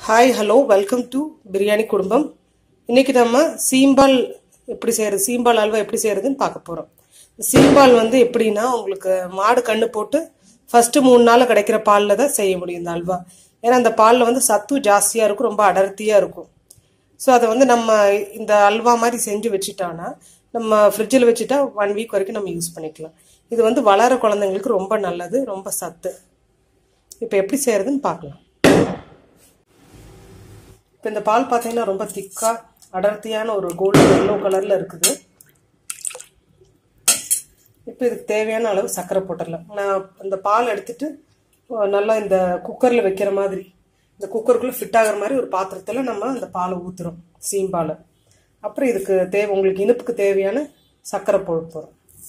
hi hello welcome to biryani Kudumbam இன்னைக்கு நம்ம சீம்பால் எப்படி செய்யறது சீம்பால் அல்வா எப்படி செய்யறதுன்னு பார்க்க போறோம் சீம்பால் வந்து எப்படின்னா உங்களுக்கு மாடு கண்ணு போட்டு ஃபர்ஸ்ட் மூணு நாள் கிடைக்கிற பாலில் தான் செய்ய முடியும் இந்த அல்வா ஏன்னா அந்த பாலில் வந்து சத்து ஜாஸ்தியாக இருக்கும் ரொம்ப அடர்த்தியாக இருக்கும் ஸோ அதை வந்து நம்ம இந்த அல்வா மாதிரி செஞ்சு வச்சுட்டோன்னா நம்ம ஃப்ரிட்ஜில் வச்சுட்டா ஒன் வீக் வரைக்கும் நம்ம யூஸ் பண்ணிக்கலாம் இது வந்து வளர குழந்தைங்களுக்கு ரொம்ப நல்லது ரொம்ப சத்து இப்போ எப்படி செய்யறதுன்னு பார்க்கலாம் இப்போ இந்த பால் பார்த்தீங்கன்னா ரொம்ப திக்காக அடர்த்தியான ஒரு கோல்டு எல்லோ கலரில் இருக்குது இப்போ இதுக்கு தேவையான அளவு சர்க்கரை போட்டுடலாம் நான் இந்த பால் எடுத்துட்டு நல்லா இந்த குக்கரில் வைக்கிற மாதிரி இந்த குக்கருக்குள்ளே ஃபிட் ஆகிற மாதிரி ஒரு பாத்திரத்தில் நம்ம அந்த பாலை ஊற்றுறோம் சீம்பாலை அப்புறம் இதுக்கு தேவை உங்களுக்கு இனிப்புக்கு தேவையான சர்க்கரை போட போகிறோம்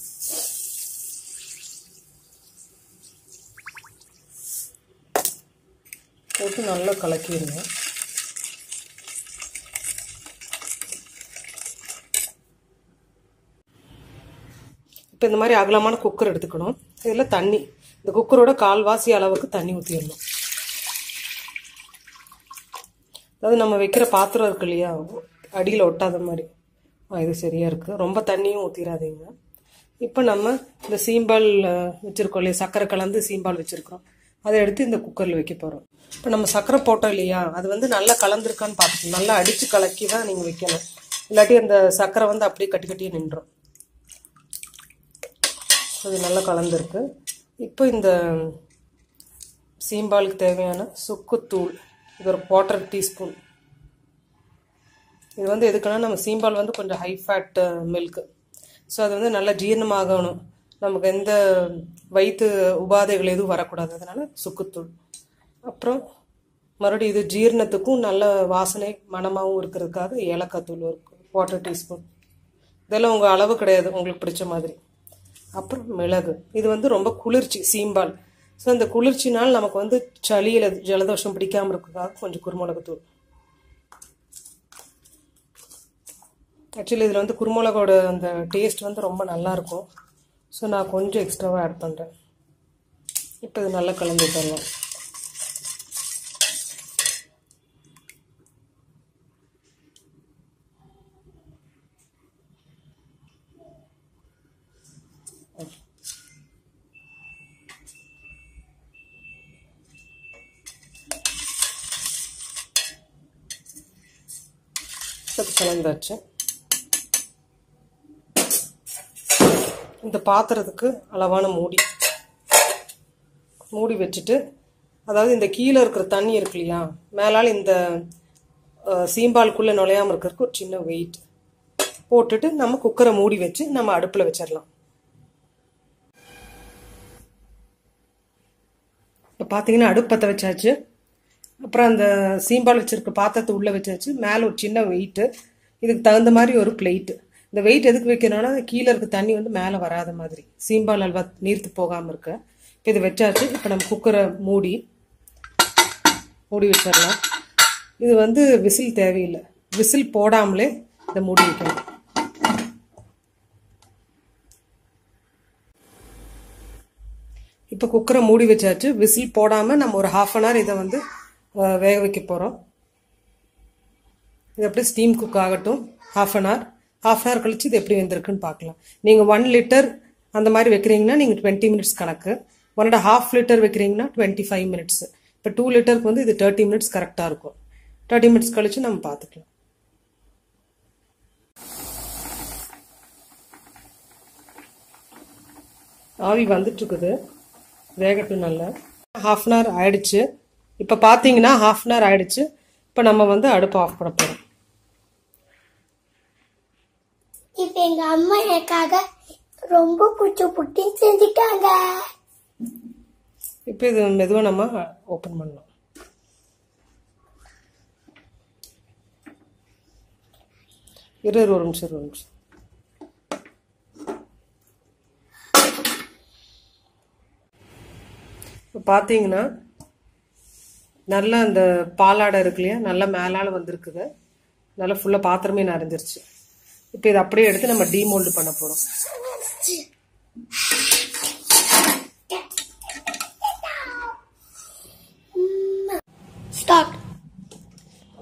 போட்டு நல்லா கலக்கிடுங்க இப்போ இந்த மாதிரி அகலமான குக்கர் எடுத்துக்கணும் இதில் தண்ணி இந்த குக்கரோட கால்வாசி அளவுக்கு தண்ணி ஊற்றிடணும் அதாவது நம்ம வைக்கிற பாத்திரம் இருக்கு இல்லையா அடியில் ஒட்டாத மாதிரி ஆ இது சரியாக இருக்குது ரொம்ப தண்ணியும் ஊற்றிடாதீங்க இப்போ நம்ம இந்த சீம்பால் வச்சுருக்கோம் இல்லையா சர்க்கரை கலந்து சீம்பால் வச்சுருக்கோம் அதை எடுத்து இந்த குக்கரில் வைக்க போகிறோம் இப்போ நம்ம சர்க்கரை போட்டோம் இல்லையா அது வந்து நல்லா கலந்துருக்கான்னு பார்த்துக்கணும் நல்லா அடித்து கலக்கி தான் நீங்கள் வைக்கணும் இல்லாட்டி அந்த சர்க்கரை வந்து அப்படியே கட்டி கட்டியே நின்றோம் அது நல்லா கலந்துருக்கு இப்போ இந்த சீம்பாலுக்கு தேவையான சுக்குத்தூள் இது ஒரு குவார்ட்டர் டீஸ்பூன் இது வந்து எதுக்குன்னா நம்ம சீம்பால் வந்து கொஞ்சம் ஹை ஃபேட் மில்க்கு ஸோ அது வந்து நல்லா ஜீரணமாகணும் நமக்கு எந்த வயிற்று உபாதைகள் எதுவும் வரக்கூடாது அதனால் சுக்குத்தூள் அப்புறம் மறுபடியும் இது ஜீரணத்துக்கும் நல்ல வாசனை மனமாகவும் இருக்கிறதுக்காக ஏலக்காய் தூள் ஒரு குவார்ட்டர் டீஸ்பூன் இதெல்லாம் உங்கள் அளவு கிடையாது உங்களுக்கு பிடிச்ச மாதிரி அப்புறம் மிளகு இது வந்து ரொம்ப குளிர்ச்சி சீம்பால் ஸோ அந்த குளிர்ச்சினால் நமக்கு வந்து சளியில் ஜலதோஷம் பிடிக்காமல் இருக்கிறதுக்காக கொஞ்சம் குருமிளகு தூள் ஆக்சுவலி இதில் வந்து குருமிளகோட அந்த டேஸ்ட் வந்து ரொம்ப நல்லாயிருக்கும் ஸோ நான் கொஞ்சம் எக்ஸ்ட்ராவாக ஆட் பண்ணுறேன் இப்போ இது நல்லா கலந்து தரலாம் அது கலந்தாச்சு இந்த பாத்திரத்துக்கு அளவான மூடி மூடி வச்சுட்டு அதாவது இந்த கீழே இருக்கிற தண்ணி இருக்கு இல்லையா மேலால் இந்த சீம்பாலுக்குள்ளே நுழையாமல் இருக்கிறதுக்கு ஒரு சின்ன வெயிட் போட்டுட்டு நம்ம குக்கரை மூடி வச்சு நம்ம அடுப்பில் வச்சிடலாம் இப்போ பார்த்தீங்கன்னா அடுப்பு பற்ற வச்சாச்சு அப்புறம் அந்த சீம்பால் வச்சிருக்க பாத்திரத்தை உள்ளே வச்சாச்சு மேலே ஒரு சின்ன வெயிட்டு இதுக்கு தகுந்த மாதிரி ஒரு பிளேட்டு இந்த வெயிட் எதுக்கு வைக்கணும்னா கீழே இருக்க தண்ணி வந்து மேலே வராத மாதிரி சீம்பால் அல்வா நீர்த்து போகாமல் இருக்க இப்போ இது வச்சாச்சு இப்போ நம்ம குக்கரை மூடி மூடி வச்சிடலாம் இது வந்து விசில் தேவையில்லை விசில் போடாமலே இதை மூடி வைக்கணும் இப்போ குக்கரை மூடி வச்சாச்சு விசில் போடாமல் நம்ம ஒரு ஹாஃப் அன் ஹவர் இதை வந்து வேக வைக்க போகிறோம் இது அப்படியே ஸ்டீம் குக் ஆகட்டும் half an hour half an hour கழிச்சு இது எப்படி வந்திருக்குன்னு பார்க்கலாம் நீங்கள் ஒன் லிட்டர் அந்த மாதிரி வைக்கிறீங்கன்னா நீங்கள் டுவெண்ட்டி மினிட்ஸ் கணக்கு ஒன் அண்ட் ஹாஃப் லிட்டர் வைக்கிறீங்கன்னா டுவெண்ட்டி ஃபைவ் மினிட்ஸ் இப்போ டூ லிட்டருக்கு வந்து இது தேர்ட்டி மினிட்ஸ் கரெக்டாக இருக்கும் தேர்ட்டி மினிட்ஸ் கழிச்சு நம்ம பார்த்துக்கலாம் ஆவி வந்துட்டு இருக்குது வேகட்டும் நல்லா ஹாஃப் அன் ஹவர் ஆயிடுச்சு இப்போ பார்த்தீங்கன்னா ஹாஃப் அன் ஹவர் ஆயிடுச்சு இப்போ நம்ம வந்து அடுப்பு ஆஃப் பண்ண போகிறோம் இப்போ எங்க அம்மா எனக்காக ரொம்ப பிடிச்ச புட்டிங் செஞ்சுட்டாங்க இப்போ இது மெதுவாக நம்ம ஓப்பன் பண்ணலாம் இரு ஒரு நிமிஷம் ஒரு நிமிஷம் இப்போ பார்த்தீங்கன்னா நல்லா அந்த பாலாடை இருக்கு இல்லையா நல்லா மேலால் வந்திருக்குது நல்லா ஃபுல்லாக பாத்திரமே நிறைஞ்சிருச்சு இப்போ இதை அப்படியே எடுத்து நம்ம டீமோல்டு பண்ண போகிறோம் ஸ்டார்ட்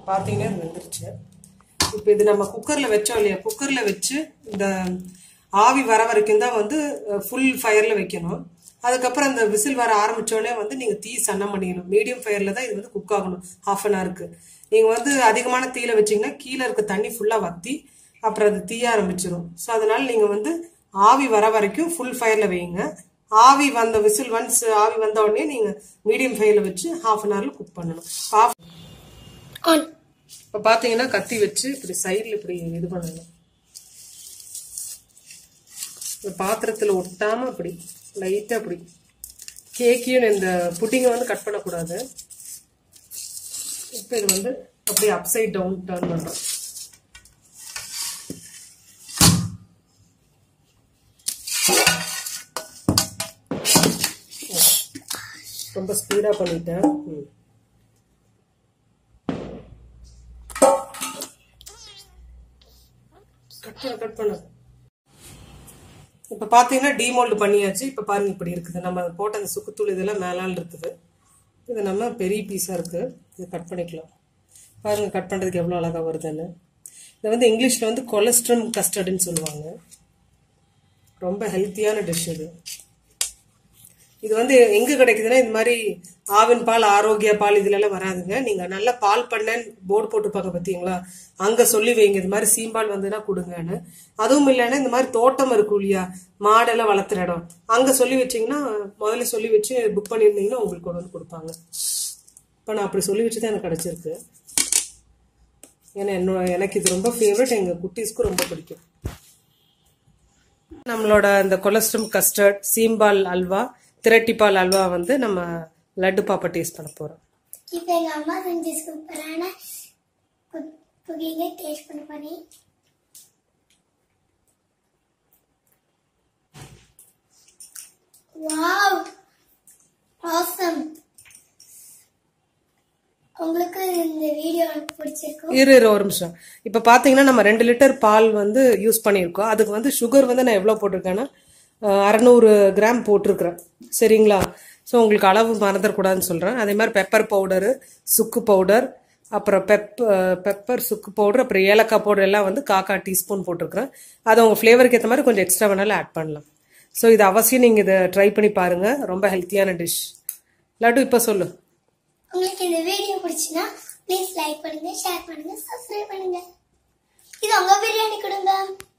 பார்த்தீங்கன்னா இது வெந்துருச்சு இப்போ இது நம்ம குக்கரில் வச்சோம் இல்லையா குக்கரில் வச்சு இந்த ஆவி வர வரைக்கும் தான் வந்து ஃபுல் ஃபயரில் வைக்கணும் அதுக்கப்புறம் அந்த விசில் வர ஆரம்பிச்சோடனே வந்து நீங்கள் தீ சன்னம் பண்ணிக்கணும் மீடியம் ஃபயரில் தான் இது வந்து குக் ஆகணும் ஹாஃப் அன் ஹவருக்கு நீங்கள் வந்து அதிகமான தீயில வச்சீங்கன்னா கீழே இருக்க தண்ணி ஃபுல்லாக வத்தி அப்புறம் அது தீய ஆரம்பிச்சிடும் ஸோ அதனால நீங்கள் வந்து ஆவி வர வரைக்கும் ஃபுல் ஃபயரில் வைங்க ஆவி வந்த விசில் ஒன்ஸ் ஆவி வந்த உடனே நீங்கள் மீடியம் ஃபயரில் வச்சு ஹாஃப் அன் ஹவரில் குக் பண்ணணும் ஹாஃப் ஆன் இப்போ பார்த்தீங்கன்னா கத்தி வச்சு இப்படி சைடில் இப்படி இது பண்ணணும் இந்த பாத்திரத்தில் ஒட்டாமல் அப்படி லைட்டாக அப்படி கேக்கையும் இந்த புட்டிங்கை வந்து கட் பண்ணக்கூடாது இப்போ இது வந்து அப்படியே அப்சைட் டவுன் டர்ன் பண்ணுறோம் ரொம்ப ஸ்பீடாக பண்ணிட்டேன் ம் கட் பண்ண கட் பண்ண இப்போ பார்த்தீங்கன்னா டீமோல்டு பண்ணியாச்சு இப்போ பாருங்க இப்படி இருக்குது நம்ம போட்ட அந்த சுக்குத்தூள் இதெல்லாம் மேலால் இருக்குது இது நம்ம பெரிய பீஸாக இருக்குது இது கட் பண்ணிக்கலாம் பாருங்க கட் பண்ணுறதுக்கு எவ்வளோ அழகாக வருதுன்னு இது வந்து இங்கிலீஷில் வந்து கொலஸ்ட்ரம் கஸ்டர்டுன்னு சொல்லுவாங்க ரொம்ப ஹெல்த்தியான டிஷ் இது இது வந்து எங்க கிடைக்குதுன்னா இந்த மாதிரி ஆவின் பால் ஆரோக்கிய பால் இதுல எல்லாம் வராதுங்க நீங்க நல்ல பால் பண்ணேன்னு போர்டு போட்டுருப்பாங்க பாத்தீங்களா அங்க சொல்லி வைங்க இது மாதிரி சீம்பால் வந்துன்னா கொடுங்கன்னு அதுவும் இல்லைன்னா இந்த மாதிரி தோட்டம் இருக்கும் இல்லையா மாடெல்லாம் வளர்த்துற இடம் அங்க சொல்லி வச்சீங்கன்னா முதல்ல சொல்லி வச்சு புக் பண்ணியிருந்தீங்கன்னா உங்களுக்கு கொண்டு வந்து கொடுப்பாங்க இப்போ நான் அப்படி சொல்லி வச்சு தான் எனக்கு கிடைச்சிருக்கு ஏன்னா என்னோட எனக்கு இது ரொம்ப ஃபேவரட் எங்க குட்டீஸ்க்கும் ரொம்ப பிடிக்கும் நம்மளோட இந்த கொலஸ்ட்ரம் கஸ்டர்ட் சீம்பால் அல்வா திரட்டிப்பால் அல்வா வந்து நம்ம லட்டு பாப்பா டேஸ்ட் பண்ண போறோம் இப்போ எங்க அம்மா செஞ்ச சூப்பரான குக்கிங்கை டேஸ்ட் பண்ண பண்ணி வாவ் ஆசம் உங்களுக்கு இந்த வீடியோ பிடிச்சிருக்கும் இரு இரு ஒரு நிமிஷம் இப்போ பார்த்தீங்கன்னா நம்ம ரெண்டு லிட்டர் பால் வந்து யூஸ் பண்ணியிருக்கோம் அதுக்கு வந்து சுகர் வந்து நான் எவ்வளோ போட்டிருக்கேன்னா அஹ், அறநூறு கிராம் போட்டிருக்கிறேன் சரிங்களா ஸோ உங்களுக்கு அளவு மறந்துடக்கூடாதுன்னு சொல்கிறேன் அதே மாதிரி பெப்பர் பவுடரு சுக்கு பவுடர் அப்புறம் பெப் பெப்பர் சுக்கு பவுடர் அப்புறம் ஏலக்காய் பவுடர் எல்லாம் வந்து காக்கா டீஸ்பூன் போட்டிருக்கிறேன் அது உங்கள் ஃப்ளேவருக்கு ஏற்ற மாதிரி கொஞ்சம் எக்ஸ்ட்ரா வேணாலும் ஆட் பண்ணலாம் ஸோ இது அவசியம் நீங்கள் இதை ட்ரை பண்ணி பாருங்கள் ரொம்ப ஹெல்த்தியான டிஷ் லட்டு இப்போ சொல்லு உங்களுக்கு இந்த வீடியோ பிடிச்சுன்னா ப்ளீஸ் லைக் பண்ணுங்க ஷேர் பண்ணுங்க சப்ஸ்கிரைப் பண்ணுங்க இது உங்க பிரியாணி குடும்பம்